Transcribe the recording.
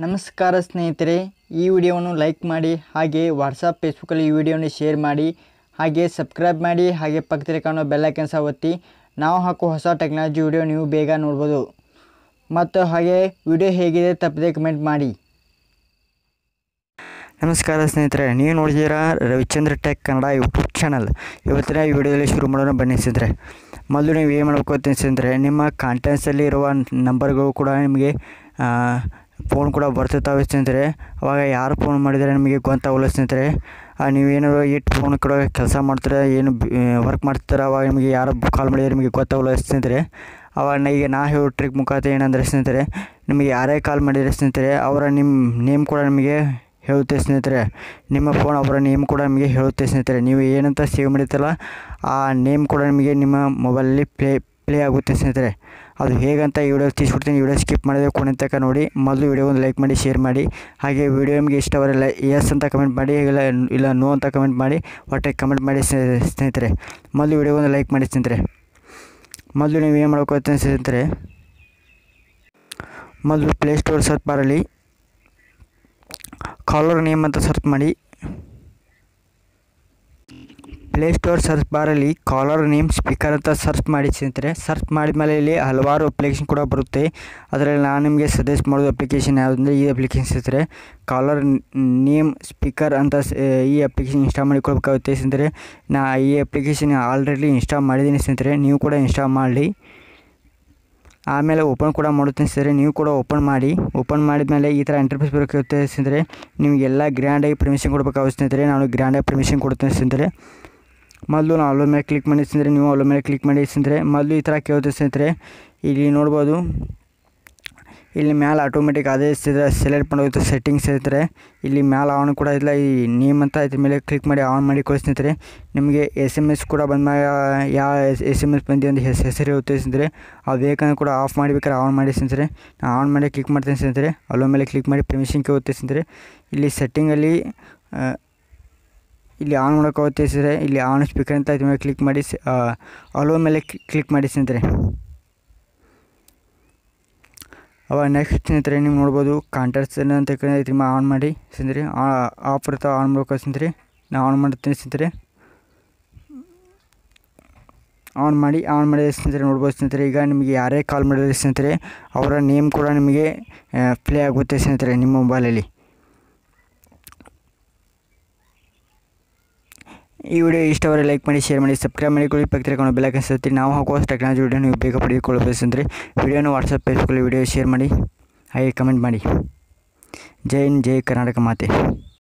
ನಮಸ್ಕಾರ ಸ್ನೇಹಿತರೆ ಈ ವಿಡಿಯೋವನ್ನು ಲೈಕ್ ಮಾಡಿ ಹಾಗೆ ವಾಟ್ಸಪ್ ಫೇಸ್ಬುಕ್ಕಲ್ಲಿ ಈ ವಿಡಿಯೋನ ಶೇರ್ ಮಾಡಿ ಹಾಗೆ ಸಬ್ಸ್ಕ್ರೈಬ್ ಮಾಡಿ ಹಾಗೆ ಪಕ್ಕದಲ್ಲಿ ಕಾಣೋ ಬೆಲ್ಲೈಕನ್ ಸಹ ಒತ್ತಿ ನಾವು ಹಾಕೋ ಹೊಸ ಟೆಕ್ನಾಲಜಿ ವಿಡಿಯೋ ನೀವು ಬೇಗ ನೋಡ್ಬೋದು ಮತ್ತು ಹಾಗೆ ವಿಡಿಯೋ ಹೇಗಿದೆ ತಪ್ಪದೆ ಕಮೆಂಟ್ ಮಾಡಿ ನಮಸ್ಕಾರ ಸ್ನೇಹಿತರೆ ನೀವು ನೋಡಿದ್ದೀರಾ Ravichandra tech Kannada YouTube channel ಇವತ್ತಿನ ಈ ವಿಡಿಯೋದಲ್ಲಿ ಶುರು ಮಾಡೋಣ ಬನ್ನಿ ಸ್ನೇಹಿತರೆ ಮೊದಲು ನೀವು ಏನು ಮಾಡಬೇಕು ಅಂತ ಸ್ನೇಹಿತರೆ ನಿಮ್ಮ ಕಾಂಟ್ಯಾಕ್ಟ್ಸಲ್ಲಿ ಇರುವ ನಂಬರ್ಗಳು ಕೂಡ ನಿಮಗೆ ಫೋನ್ ಕೂಡ ಬರ್ತಿರ್ತಾವೆ ಸ್ನೇಹಿತರೆ ಅವಾಗ ಯಾರು ಫೋನ್ ಮಾಡಿದರೆ ನಿಮಗೆ ಗೊತ್ತಾಗಲ್ಲ ಸ್ನೇಹಿತರೆ ಆ, ನೀವೇನಾದ್ರು ಇಟ್ಟು ಫೋನ್ ಕೂಡ ಕೆಲಸ ಮಾಡ್ತೀರಾ ಏನು ವರ್ಕ್ ಮಾಡ್ತೀರಾ ಅವಾಗ ನಿಮಗೆ ಯಾರು ಕಾಲ್ ಮಾಡಿದರೆ ನಿಮಗೆ ಗೊತ್ತಾಗಲ್ಲ ಸ್ನೇಹಿತರೆ ಅವಾಗ ನಾ ಈಗ ನಾ ಹೇಳೋ ಟ್ರಿಕ್ ಮುಖಾಂತರ ಏನಂದರೆ ಸ್ನೇಹಿತರೆ ನಿಮಗೆ ಯಾರೇ ಕಾಲ್ ಮಾಡಿದರೆ ಸ್ನೇಹಿತರೆ ಅವರ ನಿಮ್ಮ ನೇಮ್ ಕೂಡ ನಿಮಗೆ ಹೇಳುತ್ತೆ ಸ್ನೇಹಿತರೆ ನಿಮ್ಮ ಫೋನ್ ಅವರ ನೇಮ್ ಕೂಡ ನಿಮಗೆ ಹೇಳುತ್ತೆ ಸ್ನೇಹಿತರೆ ನೀವು ಏನಂತ ಸೇವ್ ಮಾಡಿರ್ತೀರಲ್ಲ ಆ ನೇಮ್ ಕೂಡ ನಿಮಗೆ ನಿಮ್ಮ ಮೊಬೈಲಲ್ಲಿ ಪ್ಲೇ ಪ್ಲೇ ಆಗುತ್ತೆ ಸ್ನೇಹಿತರೆ ಅದು ಹೇಗಂತ ಈ ವಿಡಿಯೋ ತಿಳಿಸ್ಬಿಡ್ತೀನಿ ವಿಡಿಯೋ ಸ್ಕಿಪ್ ಮಾಡಿದರೆ ಕೊನೆ ತನಕ ನೋಡಿ ಮೊದಲು ವಿಡಿಯೋ ಒಂದು ಲೈಕ್ ಮಾಡಿ ಶೇರ್ ಮಾಡಿ ಹಾಗೆ ವಿಡಿಯೋ ನಿಮಗೆ ಇಷ್ಟವರೆಲ್ಲ ಎಸ್ ಅಂತ ಕಮೆಂಟ್ ಮಾಡಿ ಇಲ್ಲ ಇಲ್ಲ ನೋ ಅಂತ ಕಮೆಂಟ್ ಮಾಡಿ ಒಟ್ಟೆ ಕಮೆಂಟ್ ಮಾಡಿ ಸ್ನೇ- ಸ್ನೇಹಿತರೆ ಮೊದಲು ವಿಡಿಯೋ ಒಂದು ಲೈಕ್ ಮಾಡಿ ಸ್ನೇಹಿತರೆ ಮೊದಲು ನೀವು ಏನು ಮಾಡ್ಬೇಕು ಅಂತ ಸ್ನೇಹಿತರೆ ಮೊದಲು ಪ್ಲೇಸ್ಟೋರ್ ಸರ್ಚ್ ಬಾರಲ್ಲಿ ಕಾಲರ್ ನೇಮ್ ಅಂತ ಸರ್ಚ್ ಮಾಡಿ ಪ್ಲೇಸ್ಟೋರ್ ಸರ್ಚ್ ಬಾರಲ್ಲಿ ಕಾಲರ್ ನೇಮ್ ಸ್ಪೀಕರ್ ಅಂತ ಸರ್ಚ್ ಮಾಡಿ ಸ್ನೇಹಿತರೆ ಸರ್ಚ್ ಮಾಡಿದ್ಮೇಲೆ ಇಲ್ಲಿ ಹಲವಾರು ಅಪ್ಲಿಕೇಶನ್ ಕೂಡ ಬರುತ್ತೆ ಅದರಲ್ಲಿ ನಾನು ನಿಮಗೆ ಸಜೆಸ್ಟ್ ಮಾಡೋದು ಅಪ್ಲಿಕೇಶನ್ ಯಾವುದಂದರೆ ಈ ಅಪ್ಲಿಕೇಶನ್ ಸ್ನೇಹಿತರೆ ಕಾಲರ್ ನೇಮ್ ಸ್ಪೀಕರ್ ಅಂತ ಸ- ಈ ಅಪ್ಲಿಕೇಶನ್ ಇನ್ಸ್ಟಾಲ್ ಮಾಡಿಕೊಳ್ಬೇಕಾಗುತ್ತೆ ಸ್ನೇಹಿತರೆ ನಾ ಈ ಅಪ್ಲಿಕೇಶನ್ ಆಲ್ರೆಡಿ ಇನ್ಸ್ಟಾಲ್ ಮಾಡಿದ್ದೀನಿ ಸ್ನೇಹಿತರೆ ನೀವು ಕೂಡ ಇನ್ಸ್ಟಾಲ್ ಮಾಡಿ ಆಮೇಲೆ ಓಪನ್ ಕೂಡ ಮಾಡುತ್ತೀನಿ ಸ್ನೇಹಿತರೆ ನೀವು ಕೂಡ ಓಪನ್ ಮಾಡಿ ಓಪನ್ ಮಾಡಿದ್ಮೇಲೆ ಈ ಥರ ಇಂಟರ್ಫೇಸ್ ಬರೋಕ್ಕೆ ಸ್ನೇಹಿತರೆ ನಿಮಗೆಲ್ಲ ಗ್ರ್ಯಾಂಡಾಗಿ ಪರ್ಮಿಷನ್ ಕೊಡಬೇಕಾಗುತ್ತೆ ಸ್ನೇಹಿತರೆ ನಾನು ಗ್ರ್ಯಾಂಡಾಗಿ ಪರ್ಮಿಷನ್ ಕೊಡ್ತೀನಿ ಸ್ನೇಹಿತರೆ ಮೊದಲು ನಾವು ಅಲ್ಲೋ ಮೇಲೆ ಕ್ಲಿಕ್ ಮಾಡಿ ಸ್ನೇಹಿತರೆ ನೀವು ಅಲ್ಲೋ ಮೇಲೆ ಕ್ಲಿಕ್ ಮಾಡಿ ಸ್ನೇಹಿತರೆ ಮೊದಲು ಈ ಥರ ಕೇಳುತ್ತೆ ಸ್ನೇಹಿತರೆ ಇಲ್ಲಿ ನೋಡ್ಬೋದು ಇಲ್ಲಿ ಮ್ಯಾಲೆ ಆಟೋಮೆಟಿಕ್ ಅದೇ ಸ್ನೇಹಿತರೆ ಸೆಲೆಕ್ಟ್ ಮಾಡೋದು ಸೆಟ್ಟಿಂಗ್ಸ್ ಇರ್ತಾರೆ ಇಲ್ಲಿ ಮ್ಯಾಲೆ ಆನ್ ಕೂಡ ಇಲ್ಲ ಈ ನೇಮ್ ಅಂತ ಇದ್ರ ಮೇಲೆ ಕ್ಲಿಕ್ ಮಾಡಿ ಆನ್ ಮಾಡಿ ಕೊಡಿ ಸ್ನೇಹಿತರೆ ನಿಮಗೆ ಎಸ್ ಎಮ್ ಎಸ್ ಕೂಡ ಬಂದಾಗ ಯಾವ ಎಸ್ ಎಮ್ ಎಸ್ ಬಂದಿ ಅಂತ ಹೆಸ್ ಹೆಸರು ಇರುತ್ತೆ ಸ್ನೇಹಿತರೆ ಅದು ಬೇಕಂದ್ರೆ ಕೂಡ ಆಫ್ ಮಾಡಿಬೇಕಾದ್ರೆ ಆನ್ ಮಾಡಿ ಸ್ನೇಹಿತರೆ ನಾನು ಆನ್ ಮಾಡಿ ಕ್ಲಿಕ್ ಮಾಡ್ತೀನಿ ಸ್ನೇಹಿತರೆ ಅಲ್ಲೋ ಮೇಲೆ ಕ್ಲಿಕ್ ಮಾಡಿ ಪರ್ಮಿಷನ್ ಕೇಳುತ್ತೆ ಸ್ನೇಹಿತರೆ ಇಲ್ಲಿ ಸೆಟ್ಟಿಂಗಲ್ಲಿ ಇಲ್ಲಿ ಆನ್ ಮಾಡೋಕ್ಕಾಗುತ್ತೆ ಸ್ನೇಹಿತರೆ ಇಲ್ಲಿ ಆನ್ ಸ್ಪೀಕರ್ ಅಂತ ಇದ್ರ ಮೇಲೆ ಕ್ಲಿಕ್ ಮಾಡಿ ಅಲೋ ಮೇಲೆ ಕ್ಲಿಕ್ ಮಾಡಿ ಸ್ನೇಹಿತರೆ ಅವಾಗ ನೆಕ್ಸ್ಟ್ ಸ್ನೇಹಿತರೆ ನೀವು ನೋಡ್ಬೋದು ಕಾಂಟ್ಯಾಕ್ಟ್ಸ್ ಅಂತ ಇದ್ರ ಮೇಲೆ ಆನ್ ಮಾಡಿ ಸ್ನೇಹಿತರೆ ಆಫ್ ಇರ್ತಾವ ಆನ್ ಮಾಡ್ಬೇಕು ಸ್ನೇಹಿತರೆ ನಾನು ಆನ್ ಮಾಡ್ತೀನಿ ಸ್ನೇಹಿತರೆ ಆನ್ ಮಾಡಿ ಆನ್ ಮಾಡಿದ ಸ್ನೇಹಿತರೆ ನೋಡ್ಬೋದು ಸ್ನೇಹಿತರೆ ಈಗ ನಿಮಗೆ ಯಾರೇ ಕಾಲ್ ಮಾಡಿದ್ರೆ ಸ್ನೇಹಿತರೆ ಅವರ ನೇಮ್ ಕೂಡ ನಿಮಗೆ ಪ್ಲೇ ಆಗುತ್ತೆ ಸ್ನೇಹಿತರೆ ನಿಮ್ಮ ಮೊಬೈಲಲ್ಲಿ ಈ ವಿಡಿಯೋ ಇಷ್ಟವರೆ ಲೈಕ್ ಮಾಡಿ ಶೇರ್ ಮಾಡಿ ಸಬ್ಸ್ಕ್ರೈಬ್ ಮಾಡಿಕೊಳ್ಳಿ ಪಕ್ಕದಲ್ಲಿ ಕಾಣೋ ಬೆಲ್ ಐಕನ್ ಸತ್ತಿ ನಾವು ಹಾಕುವ ಟೆಕ್ನಾಲಜಿ ವಿಡಿಯೋ ನೀವು ಬೇಗ ಪಡೆದುಕೊಳ್ಳಬೇಕು ಅಂದರೆ ವಿಡಿಯೋನ ವಾಟ್ಸಪ್ ಫೇಸ್ಬುಕ್ಕಲ್ಲಿ ವಿಡಿಯೋ ಶೇರ್ ಮಾಡಿ ಹಾಗೆ ಕಮೆಂಟ್ ಮಾಡಿ ಜೈ ಹಿಂದ್ ಜೈ ಕರ್ನಾಟಕ ಮಾತೆ